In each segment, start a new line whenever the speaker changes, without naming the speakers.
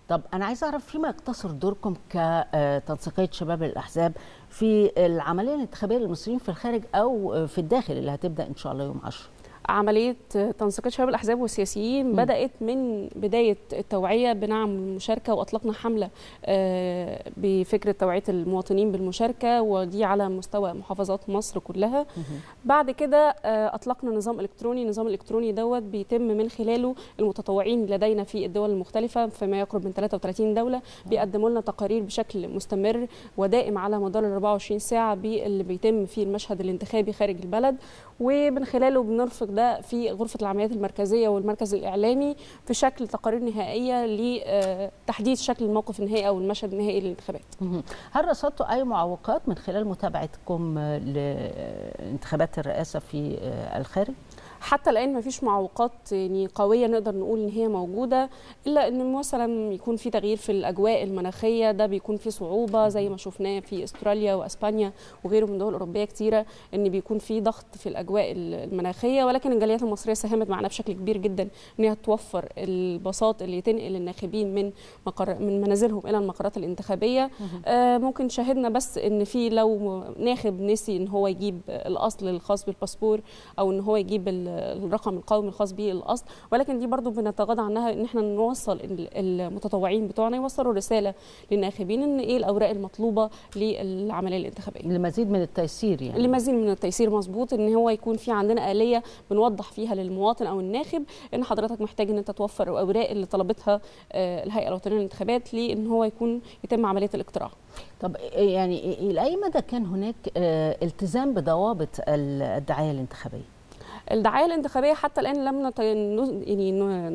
طب انا عايزه اعرف فيما يقتصر دوركم كتنسيقيه شباب الاحزاب في العمليه الانتخابيه للمصريين في الخارج او في الداخل اللي هتبدا ان شاء الله يوم 10
عمليه تنسيقيه شباب الاحزاب والسياسيين م. بدات من بدايه التوعيه بنعم المشاركه واطلقنا حمله بفكره توعيه المواطنين بالمشاركه ودي على مستوى محافظات مصر كلها م. بعد كده اطلقنا نظام الكتروني النظام الالكتروني دوت بيتم من خلاله المتطوعين لدينا في الدول المختلفه فيما يقرب من 33 دوله بيقدموا لنا تقارير بشكل مستمر ودائم على مدار ال 24 ساعه باللي بيتم في المشهد الانتخابي خارج البلد ومن خلاله بنرفق ده في غرفه العمليات المركزيه والمركز الاعلامي في شكل تقارير نهائيه لتحديد شكل الموقف النهائي او المشهد النهائي للانتخابات.
هل رصدتوا اي معوقات من خلال متابعتكم لانتخابات الرئاسه في الخارج؟
حتى الان ما فيش معوقات يعني قويه نقدر نقول ان هي موجوده الا ان مثلا يكون في تغيير في الاجواء المناخيه ده بيكون في صعوبه زي ما شفناه في استراليا واسبانيا وغيره من دول اوروبيه كتيره ان بيكون في ضغط في الاجواء المناخيه ولكن الجاليات المصريه ساهمت معنا بشكل كبير جدا ان هي توفر الباصات اللي تنقل الناخبين من مقر من منازلهم الى المقرات الانتخابيه آه ممكن شاهدنا بس ان في لو ناخب نسي ان هو يجيب الاصل الخاص بالباسبور او ان هو يجيب الرقم القومي الخاص به الاصل ولكن دي برضو بنتغاضى عنها ان احنا نوصل المتطوعين بتوعنا يوصلوا رساله للناخبين ان ايه الاوراق المطلوبه للعمليه الانتخابيه
لمزيد من التيسير يعني
لمزيد من التيسير مظبوط ان هو يكون في عندنا اليه بنوضح فيها للمواطن او الناخب ان حضرتك محتاج ان انت توفر الاوراق اللي طلبتها الهيئه الوطنيه للانتخابات لان هو يكون يتم عمليه الاقتراع
طب يعني الى اي مدى كان هناك التزام بضوابط الدعايه الانتخابيه
الدعايه الانتخابيه حتى الان لم نت... يعني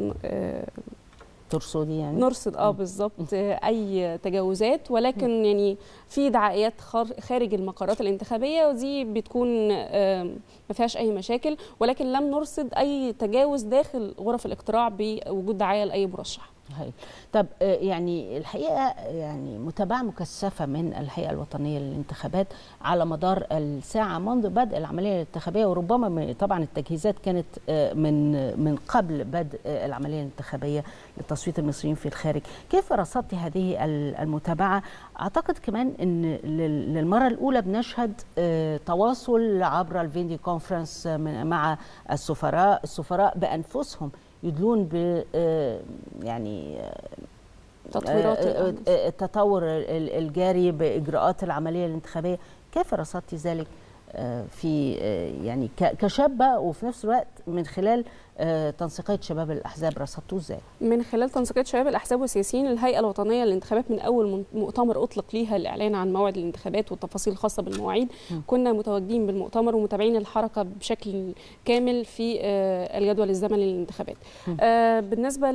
ترصدي يعني
نرصد اه بالظبط اي تجاوزات ولكن يعني في دعايات خارج المقرات الانتخابيه ودي بتكون ما فيهاش اي مشاكل ولكن لم نرصد اي تجاوز داخل غرف الاقتراع بوجود دعايه لاي مرشح
هاي. طب يعني الحقيقه يعني متابعه مكثفه من الهيئه الوطنيه للانتخابات على مدار الساعه منذ بدء العمليه الانتخابيه وربما طبعا التجهيزات كانت من من قبل بدء العمليه الانتخابيه لتصويت المصريين في الخارج، كيف رصدت هذه المتابعه؟ اعتقد كمان ان للمره الاولى بنشهد تواصل عبر الفيديو كونفرنس مع السفراء، السفراء بانفسهم يدلون ب يعني
تطويرات
التطور الجاري باجراءات العمليه الانتخابيه كيف رصدتي ذلك في يعني كشابه وفي نفس الوقت من خلال تنسيقيه شباب الاحزاب رصدتوه ازاي؟
من خلال تنسيقيه شباب الاحزاب والسياسيين الهيئه الوطنيه للانتخابات من اول مؤتمر اطلق ليها الاعلان عن موعد الانتخابات والتفاصيل الخاصه بالمواعيد م. كنا متواجدين بالمؤتمر ومتابعين الحركه بشكل كامل في الجدول الزمني للانتخابات. آه بالنسبه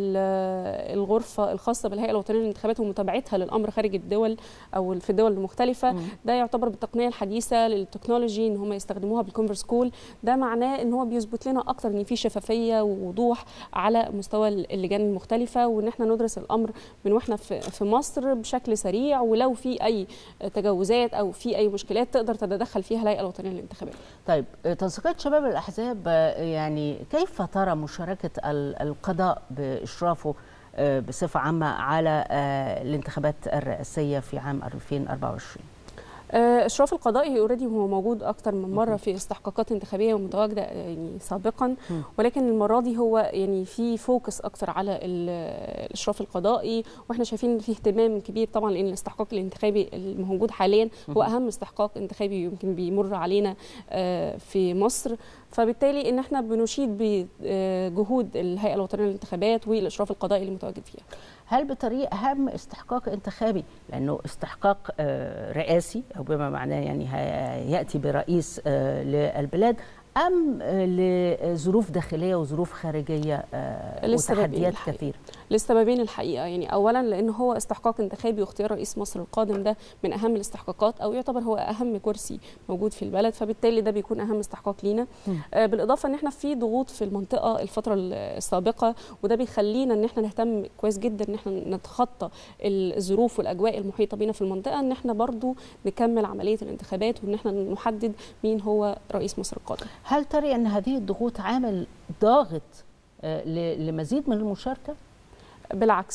للغرفه الخاصه بالهيئه الوطنيه للانتخابات ومتابعتها للامر خارج الدول او في الدول المختلفه م. ده يعتبر بالتقنيه الحديثه للتكنولوجي ان هم يستخدموها بالكونفرس كول ده معناه ان هو بيثبت لنا اكتر ان في شفافيه ووضوح على مستوى اللجان المختلفه وان احنا ندرس الامر من واحنا في مصر بشكل سريع ولو في اي تجاوزات او في اي مشكلات تقدر تتدخل فيها الهيئه الوطنيه للانتخابات.
طيب تنسيقيه شباب الاحزاب يعني كيف ترى مشاركه القضاء باشرافه بصفه عامه على الانتخابات الرئاسيه في عام 2024؟
اشراف القضائي اوريدي هو موجود اكتر من مره في استحقاقات انتخابيه ومتواجده يعني سابقا ولكن المره دي هو يعني في فوكس اكتر على الاشراف القضائي واحنا شايفين ان في اهتمام كبير طبعا لان الاستحقاق الانتخابي الموجود حاليا هو اهم استحقاق انتخابي يمكن بيمر علينا في مصر فبالتالي ان احنا بنشيد بجهود الهيئه الوطنيه للانتخابات والاشراف القضائي اللي متواجد فيها.
هل بطريقه اهم استحقاق انتخابي لانه استحقاق رئاسي او بما معناه يعني ياتي برئيس للبلاد ام لظروف داخليه وظروف خارجيه وتحديات كثيره
للسببين الحقيقه يعني اولا لان هو استحقاق انتخابي واختيار رئيس مصر القادم ده من اهم الاستحقاقات او يعتبر هو اهم كرسي موجود في البلد فبالتالي ده بيكون اهم استحقاق لينا آه بالاضافه ان احنا في ضغوط في المنطقه الفتره السابقه وده بيخلينا ان احنا نهتم كويس جدا ان احنا نتخطى الظروف والاجواء المحيطه بينا في المنطقه ان احنا برضو نكمل عمليه الانتخابات وان احنا نحدد مين هو رئيس مصر القادم
هل ترى ان هذه الضغوط عامل ضاغط لمزيد من المشاركه
بالعكس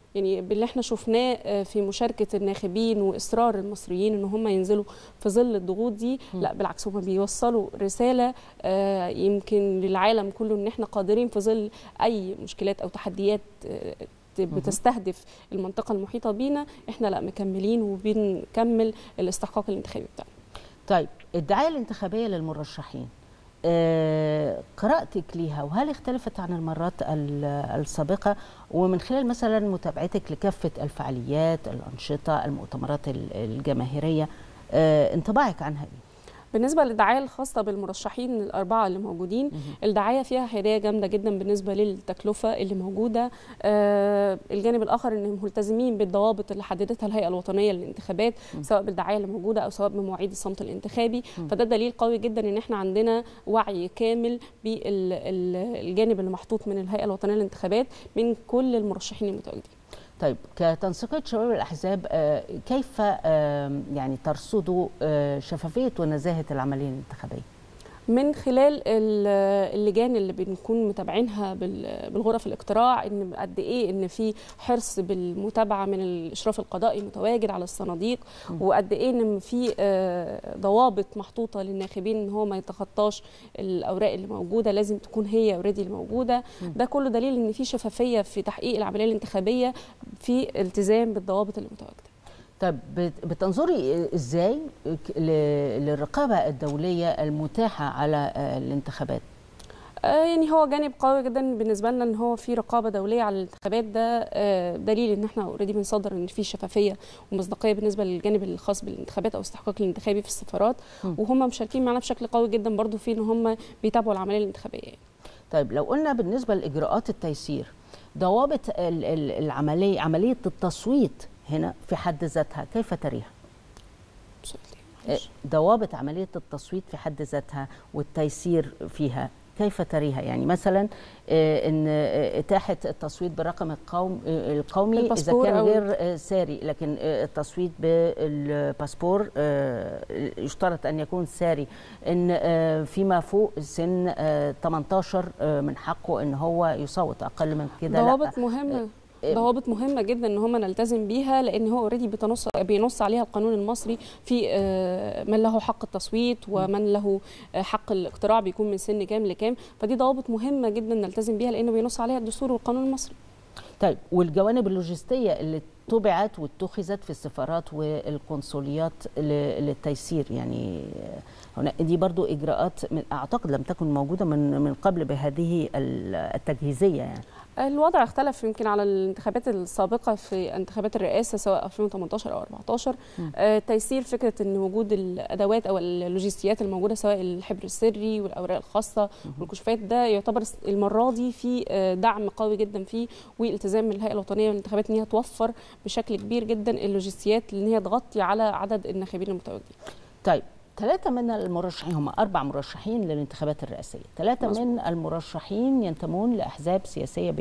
يعني باللي احنا شفناه في مشاركه الناخبين واصرار المصريين ان هم ينزلوا في ظل الضغوط دي
م.
لا بالعكس هم بيوصلوا رساله آه، يمكن للعالم كله ان احنا قادرين في ظل اي مشكلات او تحديات آه، بتستهدف المنطقه المحيطه بينا احنا لا مكملين وبنكمل الاستحقاق الانتخابي بتاعنا
طيب الدعايه الانتخابيه للمرشحين آه، قراءتك ليها وهل اختلفت عن المرات ال- السابقة ومن خلال مثلا متابعتك لكافة الفعاليات الأنشطة المؤتمرات ال- الجماهيرية آه، انطباعك عنها ايه؟
بالنسبه للدعايه الخاصه بالمرشحين الاربعه اللي موجودين الدعايه فيها حياديه جامده جدا بالنسبه للتكلفه اللي موجوده آه الجانب الاخر انهم ملتزمين بالضوابط اللي حددتها الهيئه الوطنيه للانتخابات
م.
سواء بالدعايه اللي موجوده او سواء بمواعيد الصمت الانتخابي
م.
فده دليل قوي جدا ان احنا عندنا وعي كامل بالجانب اللي محطوط من الهيئه الوطنيه للانتخابات من كل المرشحين المتواجدين
طيب كتنسيقية شباب الأحزاب آه، كيف آه، يعني ترصدوا آه، شفافية ونزاهة العملية الانتخابية؟
من خلال ال- اللجان اللي بنكون متابعينها بال- بالغرف الاقتراع ان قد ايه ان في حرص بالمتابعه من الاشراف القضائي متواجد على الصناديق
م.
وقد ايه ان في آه، ضوابط محطوطه للناخبين ان هو ما يتخطاش الاوراق اللي موجوده لازم تكون هي اوريدي الموجوده
م.
ده كله دليل ان في شفافيه في تحقيق العمليه الانتخابيه في التزام بالضوابط اللي متواجده
طيب بت- بتنظري ازاي ك- ل- للرقابة الدولية المتاحة على آه، الانتخابات؟
آه، يعني هو جانب قوي جدا بالنسبه لنا ان هو في رقابه دوليه على الانتخابات ده آه، دليل ان احنا اوريدي بنصدر ان في شفافيه ومصداقيه بالنسبه للجانب الخاص بالانتخابات او استحقاق الانتخابي في السفارات
م.
وهم مشاركين معنا بشكل قوي جدا برضو في ان هم بيتابعوا العمليه الانتخابيه يعني.
طيب لو قلنا بالنسبة لإجراءات التيسير ضوابط ال- ال- العملية عملية التصويت هنا في حد ذاتها كيف تريها؟ آه، ضوابط عملية التصويت في حد ذاتها والتيسير فيها كيف تريها يعني مثلا آه، ان آه، اتاحه التصويت بالرقم القوم آه، القومي اذا
الباسبور
كان
أو-
غير آه، ساري لكن آه، التصويت بالباسبور آه، يشترط ان يكون ساري ان آه، فيما فوق سن آه، 18 آه، من حقه ان هو يصوت اقل من كده لا
ضوابط مهمه
آه،
ضوابط مهمه جدا ان هم نلتزم بيها لان هو اوريدي بتنص بينص عليها القانون المصري في آه، من له حق التصويت ومن له آه، حق الاقتراع بيكون من سن كام لكام فدي ضوابط مهمه جدا نلتزم بيها لانه بينص عليها الدستور والقانون المصري
طيب والجوانب اللوجستيه اللي طبعت واتخذت في السفارات والقنصليات ل- للتيسير يعني هنا دي برضو اجراءات من اعتقد لم تكن موجوده من من قبل بهذه ال- التجهيزيه يعني
الوضع اختلف يمكن على الانتخابات السابقة في انتخابات الرئاسة سواء 2018 أو 14
م.
آه، تيسير فكرة أن وجود الأدوات أو اللوجستيات الموجودة سواء الحبر السري والأوراق الخاصة والكشوفات ده يعتبر المرة دي في آه، دعم قوي جدا فيه والتزام من الهيئة الوطنية للانتخابات أن هي توفر بشكل كبير جدا اللوجستيات أن هي تغطي على عدد الناخبين المتواجدين
طيب ثلاثة من المرشحين هم أربع مرشحين للانتخابات الرئاسية ثلاثة
مظبوط.
من المرشحين ينتمون لأحزاب سياسية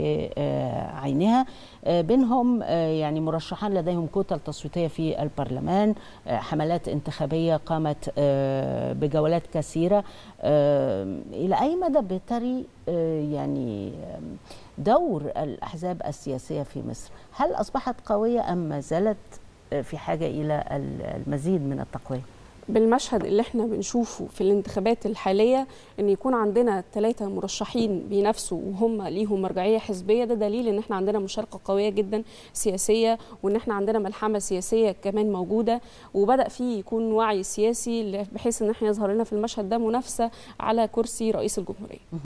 بعينها آه، بينهم آه، يعني مرشحان لديهم كتل تصويتية في البرلمان آه، حملات انتخابية قامت آه، بجولات كثيرة آه، إلى أي مدى بتري آه، يعني آه، دور الأحزاب السياسية في مصر هل أصبحت قوية أم ما زالت آه، في حاجة إلى المزيد من التقوية؟
بالمشهد اللي احنا بنشوفه في الانتخابات الحاليه ان يكون عندنا ثلاثه مرشحين بينافسوا وهم ليهم مرجعيه حزبيه ده دليل ان احنا عندنا مشاركه قويه جدا سياسيه وان احنا عندنا ملحمه سياسيه كمان موجوده وبدا فيه يكون وعي سياسي بحيث ان احنا يظهر لنا في المشهد ده منافسه على كرسي رئيس الجمهوريه